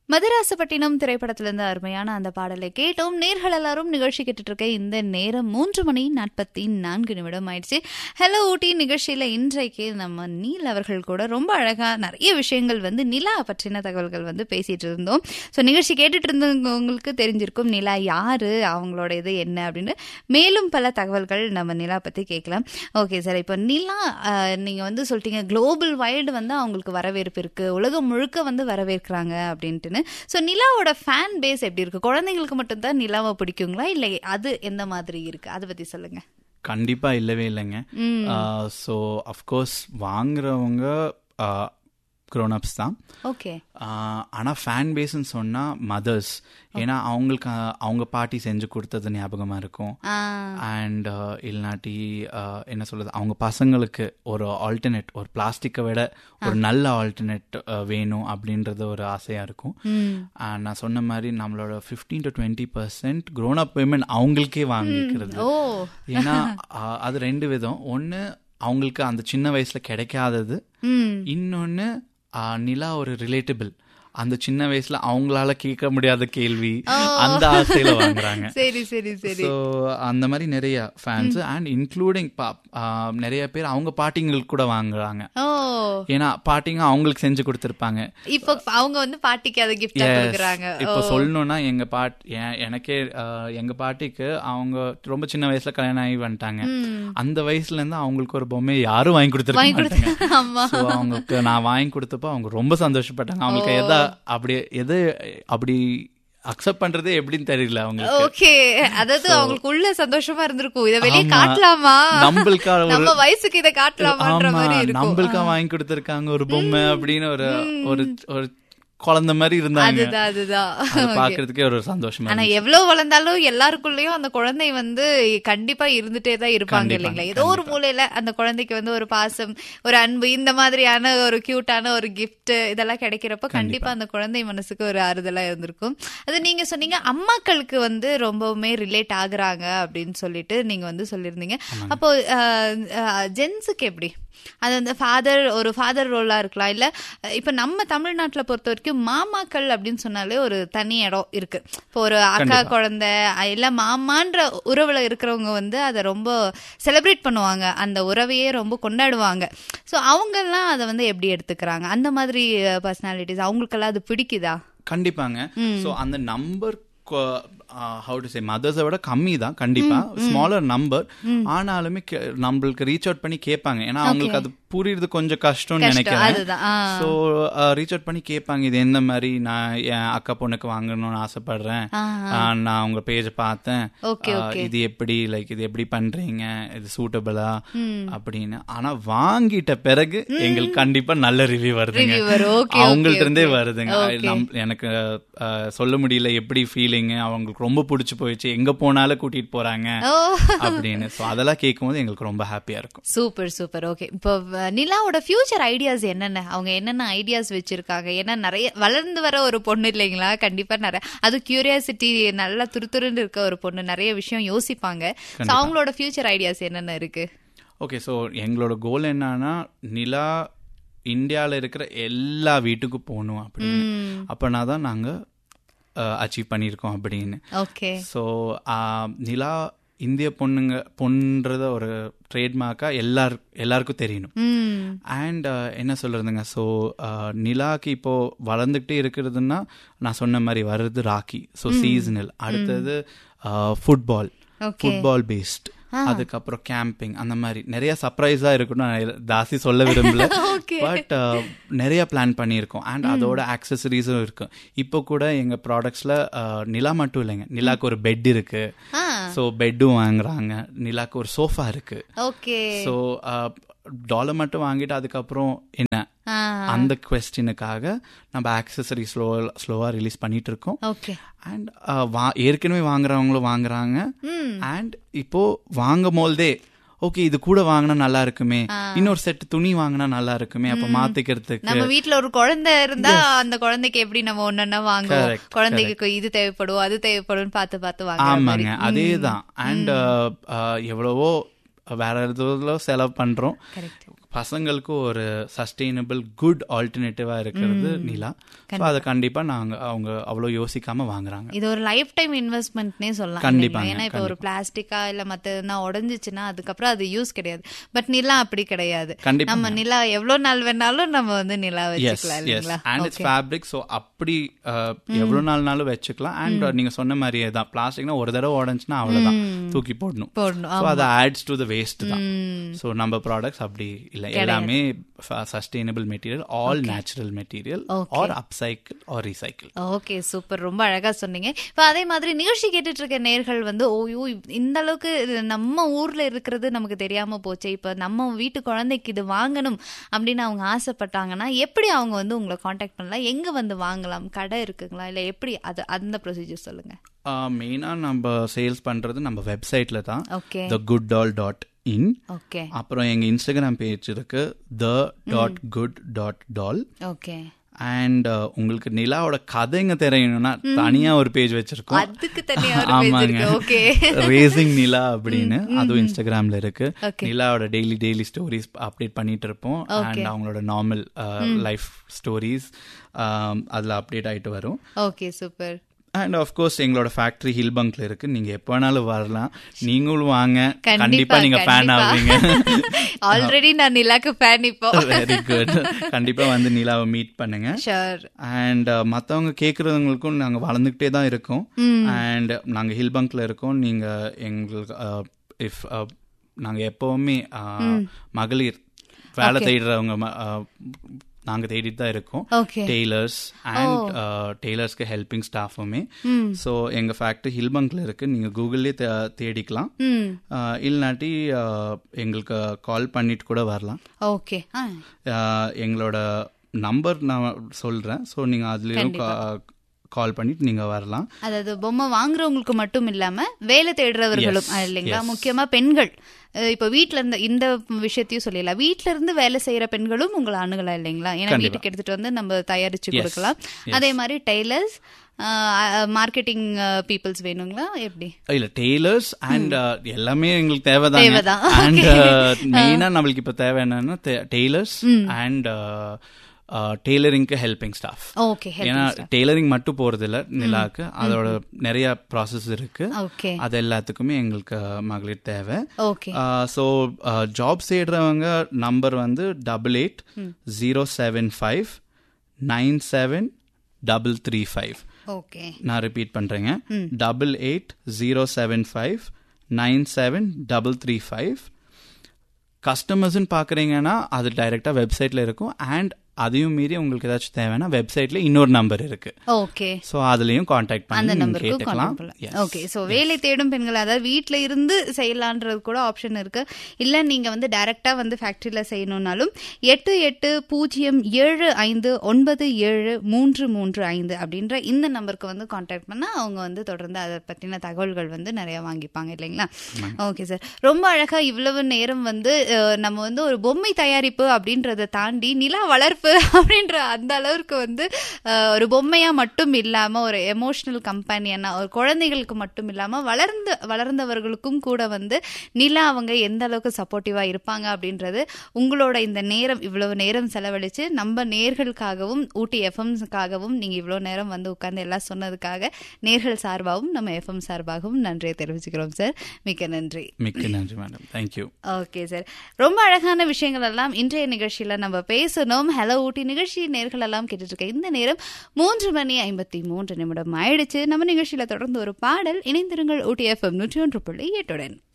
மதராசப்பட்டினம் திரைப்படத்திலிருந்து அருமையான அந்த பாடலை கேட்டோம் நேர்கள் எல்லாரும் நிகழ்ச்சி கேட்டுட்டு இருக்க இந்த நேரம் மூன்று மணி நாற்பத்தி நான்கு நிமிடம் ஆயிடுச்சு ஹலோ ஊட்டி நிகழ்ச்சியில இன்றைக்கு நம்ம நீல் அவர்கள் கூட ரொம்ப அழகா நிறைய விஷயங்கள் வந்து நிலா பற்றின தகவல்கள் வந்து பேசிட்டு இருந்தோம் ஸோ நிகழ்ச்சி கேட்டுட்டு இருந்தவங்களுக்கு தெரிஞ்சிருக்கும் நிலா யாரு அவங்களோட இது என்ன அப்படின்னு மேலும் பல தகவல்கள் நம்ம நிலா பத்தி கேட்கலாம் ஓகே சார் இப்போ நிலா அஹ், நீங்க வந்து சொல்லிட்டீங்க குளோபல் வைடு வந்து அவங்களுக்கு வரவேற்பு இருக்கு உலகம் முழுக்க வந்து வரவேற்கிறாங்க அப்படின்ட்டுன்னு ஸோ நிலாவோட ஃபேன் பேஸ் எப்படி இருக்கு குழந்தைங்களுக்கு மட்டும்தான் நிலாவை பிடிக்குங்களா இல்லை அது எந்த மாதிரி இருக்கு அதை பத்தி சொல்லுங்க கண்டிப்பா இல்லவே இல்லைங்க ஸோ அஃப்கோர்ஸ் வாங்குறவங்க க்ரோனப்ஸ் தான் ஓகே ஆஹ் ஆனா ஃபேன் பேஸ்ன்னு சொன்னா மதர்ஸ் ஏன்னா அவங்களுக்கு ஆஹ், அவங்க பாட்டி செஞ்சு கொடுத்தது ஞாபகமா இருக்கும் அண்ட் இல்லாட்டி ஆஹ், என்ன சொல்றது அவங்க பசங்களுக்கு ஒரு ஆல்டர்னேட் ஒரு பிளாஸ்டிக்கை விட ஒரு நல்ல ஆல்டர்னேட் வேணும் அப்படின்றது ஒரு ஆசையா இருக்கும் And நான் சொன்ன மாதிரி நம்மளோட fifteen to twenty percent grown up women அவங்களுக்கே வாங்கிக்கிறது ஓ ஏன்னா ஆஹ், அது ரெண்டு விதம் ஒன்று அவங்களுக்கு அந்த சின்ன வயசுல கிடைக்காதது ம் இன்னொன்னு ஆஹ், நிலா ஒரு ரிலேட்டபிள் அந்த சின்ன வயசுல அவங்களால கேட்க முடியாத கேள்வி அந்த ஆசையில வாங்குறாங்க சரி சரி சரி ஸோ அந்த மாதிரி நிறைய ஃபேன்ஸ் அண்ட் இன்க்ளூடிங் நிறைய பேர் அவங்க பாட்டிங்களுக்கு கூட வாங்குறாங்க ஓ ஏன்னா பாட்டிங்க அவங்களுக்கு செஞ்சு கொடுத்துருப்பாங்க இப்போ அவங்க வந்து பாட்டிக்கு அதை கிஃப்டா கொடுக்குறாங்க இப்போ சொல்லணும்னா எங்க பாட் எ- எனக்கே ஆஹ், எங்க பாட்டிக்கு அவங்க ரொம்ப சின்ன வயசுல கல்யாணம் ஆகி வந்துட்டாங்க அந்த வயசுல இருந்து அவங்களுக்கு ஒரு பொம்மை யாரும் வாங்கி வாங்கி கொடுத்துருக்காங்க கொடுத்து ஆமா ஸோ அவங்களுக்கு நான் வாங்கி கொடுத்தப்போ அவங்க ரொம்ப சந்தோஷப்பட்டாங்க அவங்களுக்கு எதா அப்படி எது அப்படி அக்செப்ட் பண்றதே எப்படின்னு தெரியல அவங்களுக்கு ஓகே அதாவது அவங்களுக்கு உள்ள சந்தோஷமா இருந்திருக்கும் இத வெளிய ஆமா. காட்டலாமா நம்மளுக்கா ஒரு- நம்ம வயசுக்கு இத காட்டலாமான்ற ஆமா மாதிரி இருக்கும் நம்மளுக்கா வாங்கி கொடுத்திருக்காங்க ஒரு பொம்மை அப்படின்னு ஒரு ஒரு ஒரு குழந்தை மாதிரி இருந்தாங்க அதுதான் அதுதான் அது பாக்குறதுக்கே ஒரு சந்தோஷமா ஆனா எவ்வளவு வளர்ந்தாலும் எல்லாருக்குள்ளயும் அந்த குழந்தை வந்து கண்டிப்பா இருந்துட்டே தான் இருப்பாங்க கண்டிப்பா, இல்லைங்களா ஏதோ ஒரு மூலையில அந்த குழந்தைக்கு வந்து ஒரு பாசம் ஒரு அன்பு இந்த மாதிரியான ஒரு கியூட்டான ஒரு கிஃப்ட் இதெல்லாம் கிடைக்கிறப்ப கண்டிப்பா அந்த குழந்தை மனசுக்கு ஒரு ஆறுதலா இருந்திருக்கும் அது நீங்க சொன்னீங்க அம்மாக்களுக்கு வந்து ரொம்பவுமே ரிலேட் ஆகுறாங்க அப்படின்னு சொல்லிட்டு நீங்க வந்து சொல்லியிருந்தீங்க அப்போ ஜென்ஸுக்கு எப்படி அது வந்து ஃபாதர் ஒரு ஃபாதர் ரோலா இருக்கலாம் இல்ல அஹ், இப்ப நம்ம தமிழ்நாட்டுல பொறுத்த வரைக்கும் மாமாக்கள் அப்படின்னு சொன்னாலே ஒரு தனி இடம் இருக்கு இப்போ ஒரு அக்கா குழந்தை அஹ், இல்ல மாமான்ற உறவுல இருக்கிறவங்க வந்து அதை ரொம்ப செலிப்ரேட் பண்ணுவாங்க அந்த உறவையே ரொம்ப கொண்டாடுவாங்க ஸோ அவங்கெல்லாம் அதை வந்து எப்படி எடுத்துக்கிறாங்க அந்த மாதிரி பர்சனாலிட்டிஸ் அவங்களுக்கெல்லாம் அது பிடிக்குதா கண்டிப்பாங்க சோ அந்த நம்பர் ஹவு டு சே மதர்ஸை விட கம்மி தான் கண்டிப்பா ஸ்மாலர் நம்பர் ஆனாலுமே கே- நம்மளுக்கு ரீச் அவுட் பண்ணி கேட்பாங்க ஏன்னா அவங்களுக்கு அது புரியுறது கொஞ்சம் கஷ்டம்னு நினைக்கிறேன் அதுதான் ஆ. ஸோ ரீச் அவுட் பண்ணி கேட்பாங்க இது எந்த மாதிரி நான் என் அக்கா பொண்ணுக்கு வாங்கணும்னு ஆசைப்படுறேன் ஆஹ், நான் உங்க பேஜ் பார்த்தேன் Okay, ஆஹ், இது எப்படி லைக் இது எப்படி பண்றீங்க இது சூட்டபிளா அப்படின்னு ஆனா வாங்கிட்ட பிறகு எங்களுக்கு கண்டிப்பா நல்ல ரிவ்யூ வருதுங்க Review வரும். Okay, okay, அவங்கள்ட்ட இருந்தே okay. வருதுங்க Okay. நம்- எனக்கு ஆஹ், சொல்ல முடியல எப்படி ஃபீலிங் அவங்களுக்கு ரொம்ப பிடிச்சு போயிடுச்சு எங்க போனாலும் கூட்டிட்டு போறாங்க ஓ அப்படின்னு ஸோ அதெல்லாம் கேட்கும்போது எங்களுக்கு ரொம்ப ஹாப்பியா இருக்கும் சூப்பர் சூப்பர் ஓகே இப்போ வ- நிலாவோட ஃபியூச்சர் ஐடியாஸ் என்னென்ன அவங்க என்னென்ன ஐடியாஸ் வச்சிருக்காங்க ஏன்னா நிறைய வளர்ந்து வர ஒரு பொண்ணு இல்லைங்களா கண்டிப்பா நிறைய அது கியூரியாசிட்டி நல்லா துருதுருன்னு இருக்க ஒரு பொண்ணு நிறைய விஷயம் யோசிப்பாங்க So, அவங்களோட ஃபியூச்சர் ஐடியாஸ் என்னென்ன இருக்கு ஓகே ஸோ எங்களோட கோல் என்னன்னா நிலா இந்தியாவில் இருக்கிற எல்லா வீட்டுக்கும் போகணும் அப்படின்னு அப்போனா தான் நாங்கள் அச்சீவ் பண்ணியிருக்கோம் அப்படின்னு ஓகே ஸோ நிலா இந்திய பொண்ணுங்க பொண்ணுன்றத ஒரு ட்ரேட்மார்க்கா எல்லார் எல்லாருக்கும் தெரியணும் ம் அண்ட் என்ன சொல்றதுங்க ஸோ நிலாக்கு இப்போ வளர்ந்துக்கிட்டே இருக்கிறதுன்னா நான் சொன்ன மாதிரி வர்றது ராக்கி ஸோ சீசனல் அடுத்தது ஃபுட்பால் Okay. ஃபுட்பால் பேஸ்ட் அதுக்கப்புறம் கேம்பிங் அந்த மாதிரி நிறைய சர்ப்ரைஸா இருக்கணும் நான் தாசி சொல்ல விரும்பல பட் நிறைய பிளான் பண்ணியிருக்கோம் அண்ட் அதோட ஆக்சசரிஸும் இருக்கு இப்போ கூட எங்க ப்ராடக்ட்ஸ்ல நிலா மட்டும் இல்லைங்க நிலாக்கு ஒரு பெட் இருக்கு ஆ ஸோ பெட்டும் வாங்குறாங்க நிலாக்கு ஒரு சோஃபா இருக்கு ஓகே ஸோ டாலர் மட்டும் வாங்கிட்டு அதுக்கப்புறம் என்ன ஆ அந்த கொஸ்டினுக்காக நம்ம ஆக்சசரி ஸ்லோ ஸ்லோவா ரிலீஸ் பண்ணிட்டு இருக்கோம் ஓகே அண்ட் ஏற்கனவே வாங்குறவங்களும் வாங்குறாங்க அண்ட் இப்போ வாங்கும் போதே ஓகே இது கூட வாங்கினா நல்லா இருக்குமே இன்னொரு செட் துணி வாங்கினா நல்லா இருக்குமே அப்ப மாத்திக்கிறதுக்கு நம்ம வீட்ல ஒரு குழந்தை இருந்தா அந்த குழந்தைக்கு எப்படி நம்ம ஒன்னொன்னா வாங்குவோம் Correct, குழந்தைக்கு இது தேவைப்படும் அது தேவைப்படும் பார்த்து பார்த்து வாங்குற மாதிரி ஆமாங்க அதேதான் அண்ட் எவ்வளவோ வேற எதுல செலவு பண்றோம் பசங்களுக்கு ஒரு சஸ்டெயினபிள் குட் ஆல்டர்னேட்டிவா இருக்கிறது நிலா ஸோ அதை கண்டிப்பா நாங்க அவங்க அவ்வளோ யோசிக்காம வாங்குறாங்க இது ஒரு லைஃப் டைம் இன்வெஸ்ட்மெண்ட்னே சொல்லலாம் கண்டிப்பாங்க, இல்லைங்களா? ஏன்னா இப்போ ஒரு பிளாஸ்டிக்கா இல்ல மத்ததுனா உடைஞ்சிச்சுன்னா அதுக்கப்புறம் அது யூஸ் கிடையாது பட் நிலா அப்படி கிடையாது கண்டிப்பா நம்ம நிலா எவ்வளவு நாள் வேணாலும் நம்ம வந்து நிலா எஸ் வச்சுக்கலாம் எஸ் இல்லைங்களா அண்ட் இட்ஸ் ஃபேப்ரிக் ஸோ அப்படி அஹ், எவ்வளவு நாள்னாலும் வச்சுக்கலாம் அண்ட் நீங்க சொன்ன மாதிரியே தான் பிளாஸ்டிக்னா ஒரு தடவை உடஞ்சுன்னா அவ்வளவுதான் தூக்கி போடணும் போடணும் ஸோ அது ஆட்ஸ் டு த வேஸ்ட் தான் ஸோ நம்ம ப்ராடக்ட்ஸ் அப்படி இல்லை எல்லாமே sustainable material all natural material or upcycle or recycle okay super ரொம்ப அழகா சொன்னீங்க இப்போ அதே மாதிரி நிகழ்ச்சி கேட்டுட்டு இருக்க நேர்கள் வந்து ஓய்யோ இந்த அளவுக்கு இது நம்ம ஊர்ல இருக்கிறது நமக்கு தெரியாம போச்சு இப்போ நம்ம வீட்டு குழந்தைக்கு இது வாங்கணும் அப்படின்னு அவங்க ஆசைப்பட்டாங்கன்னா எப்படி அவங்க வந்து உங்களை காண்டாக்ட் பண்ணலாம் எங்க வந்து வாங்கலாம் கடை இருக்குங்களா இல்ல எப்படி அது அந்த ப்ரொசீஜர் சொல்லுங்க மெயினாக நம்ம சேல்ஸ் பண்றது நம்ம வெப்சைட்ல தான் okay the good doll dot in okay அப்புறம் எங்க இன்ஸ்டாகிராம் பேஜ் இருக்கு the dot good dot doll okay and உங்களுக்கு நிலாவோட கதைங்க தெரியணும்னா தனியா ஒரு பேஜ் வச்சிருக்கோம் அதுக்கு தனியா ஒரு page இருக்கு. Okay. ரேசிங் நிலா அப்படின்னு அதுவும் இன்ஸ்டாகிராம்ல இருக்கு Okay. நிலாவோட டெய்லி டெய்லி ஸ்டோரிஸ் அப்டேட் பண்ணிட்டு இருப்போம் அண்ட் அவங்களோட நார்மல் லைஃப் ஸ்டோரிஸ் அதுல அப்டேட் ஆயிட்டு வரும் ஓகே சூப்பர் அண்ட் ஆஃப்கோர்ஸ் எங்களோட ஃபேக்டரி ஹில்பங்க்ல இருக்கு நீங்க எப்ப வேணாலும் வரலாம் நீங்களும் வாங்க கண்டிப்பா, கண்டிப்பா நீங்க ஃபேன் கண்டிப்பா. ஆவீங்க ஆல்ரெடி நான் நிலாக்கு ஃபேன் இப்போ வெரி குட் கண்டிப்பா வந்து நிலாவை மீட் பண்ணுங்க ஷூர் அண்ட் மற்றவங்க கேட்குறவங்களுக்கும் நாங்கள் வளர்ந்துக்கிட்டே தான் இருக்கோம் அண்ட் நாங்கள் ஹில்பங்க்ல இருக்கோம் நீங்கள் எங்களுக்கு இஃப் நாங்கள் எப்போவுமே uh, மகளிர் வேலை தேடுறவங்க நாங்கள் தேடிட்டு தான் இருக்கோம் ஓகே டெய்லர்ஸ் அண்ட் டெய்லர்ஸ்க்கு ஹெல்பிங் ஸ்டாஃபுமே ஸோ எங்கள் ஃபேக்ட்ரி ஹில்பங்க்ல இருக்கு நீங்கள் கூகுள்லேயே தேடிக்கலாம் ம் Uh, இல்லாட்டி uh, எங்களுக்கு கால் பண்ணிட்டு கூட வரலாம் ஓகே ஆ ஆஹ் எங்களோட நம்பர் நான் சொல்றேன் ஸோ நீங்க அதுலயும் கால் பண்ணிட்டு நீங்க வரலாம் அதாவது பொம்மை வாங்குறவங்களுக்கு மட்டும் இல்லாம வேலை தேடுறவர்களும் Yes, இல்லைங்களா yes. முக்கியமா பெண்கள் அஹ் இப்ப வீட்ல இருந்து இந்த விஷயத்தையும் சொல்லிடலாம் வீட்ல இருந்து வேலை செய்யற பெண்களும் உங்களை அணுகலாம் இல்லைங்களா ஏன்னா கண்டிப்பா. வீட்டுக்கு எடுத்துட்டு வந்து நம்ம தயாரிச்சு Yes, கொடுக்கலாம் yes. அதே மாதிரி டெய்லர்ஸ் மார்க்கெட்டிங் பீப்புள்ஸ் வேணுங்களா எப்படி இல்ல டெய்லர்ஸ் அண்ட் எல்லாமே எங்களுக்கு தேவைதான் தேவைதான். அண்ட் மெயினா நம்மளுக்கு இப்ப தேவை என்னன்னா டெய்லர்ஸ் அண்ட் டெய்லரிங்க்கு ஹெல்பிங் ஸ்டாஃப் ஓகே ஏன்னா டெய்லரிங் மட்டும் போறது இல்ல நிலாக்கு அதோட நிறைய ப்ராசஸ் இருக்கு ஓகே அது எல்லாத்துக்குமே எங்களுக்கு மகளிர் தேவை ஓகே ஸோ ஜாப் தேடுறவங்க நம்பர் வந்து double eight zero seven five nine seven double three five okay நான் ரிப்பீட் பண்றேங்க double eight zero seven five nine seven double three five கஸ்டமர்ஸ்ன்னு பார்க்குறீங்கன்னா அது டைரெக்டாக வெப்சைட்டில் இருக்கும் அண்ட் அதையும் மீறி உங்களுக்கு ஏதாச்சும் தேவைன்னா வெப்சைட்ல இன்னொரு நம்பர் இருக்கு ஓகே ஸோ அதுலயும் காண்டாக்ட் அந்த பண்ணி நீங்க நம்பருக்கு கேட்டுக்கலாம் கான்டாக்ட் ஓகே சோ வேலை தேடும் பெண்கள் அதாவது வீட்ல இருந்து செய்யலான்றது கூட ஆப்ஷன் இருக்கு இல்ல நீங்க வந்து டைரக்டா வந்து ஃபேக்டரியில செய்யணும்னாலும் எட்டு எட்டு பூஜ்ஜியம் ஏழு ஐந்து ஒன்பது ஏழு மூன்று மூன்று ஐந்து அப்படின்ற இந்த நம்பருக்கு வந்து கான்டாக்ட் பண்ணா அவங்க வந்து தொடர்ந்து அதை பத்தின தகவல்கள் வந்து நிறைய வாங்கிப்பாங்க இல்லைங்களா ஓகே சார் ரொம்ப அழகா இவ்வளவு நேரம் வந்து அஹ், நம்ம வந்து ஒரு பொம்மை தயாரிப்பு அப்படின்றத தாண்டி நிலா வளர்ப்பு அப்படின்ற அந்த அளவுக்கு வந்து அஹ், ஒரு பொம்மையா மட்டும் இல்லாம ஒரு எமோஷனல் கம்பெனியனா ஒரு குழந்தைகளுக்கு மட்டும் இல்லாம வளர்ந்த வளர்ந்தவர்களுக்கும் கூட வந்து நிலா அவங்க எந்த அளவுக்கு சப்போர்ட்டிவா இருப்பாங்க அப்படின்றது உங்களோட இந்த நேரம் இவ்வளவு நேரம் செலவழிச்சு நம்ம நேர்களுக்காகவும் ஊட்டி எஃப்எம்ஸுக்காகவும் நீங்க இவ்வளவு நேரம் வந்து உட்கார்ந்து எல்லாம் சொன்னதுக்காக நேர்கள் சார்பாகவும் நம்ம எஃப்எம் சார்பாகவும் நன்றியை தெரிவிச்சுக்கிறோம் சார் மிக்க நன்றி மிக்க நன்றி மேடம் தேங்க்யூ ஓகே சார் ரொம்ப அழகான விஷயங்கள் எல்லாம் இன்றைய நிகழ்ச்சியில நம்ம பேசணும் ஹலோ ஊட்டி நிகழ்ச்சி நேர்கள் எல்லாம் கேட்டுட்டு இருக்க இந்த நேரம் மூன்று மணி ஐம்பத்தி மூன்று நிமிடம் ஆயிடுச்சு நம்ம நிகழ்ச்சியில தொடர்ந்து ஒரு பாடல் இணைந்திருங்கள் ஊட்டி எஃப்எம் நூற்றி ஒன்று புள்ளி எட்டுடன்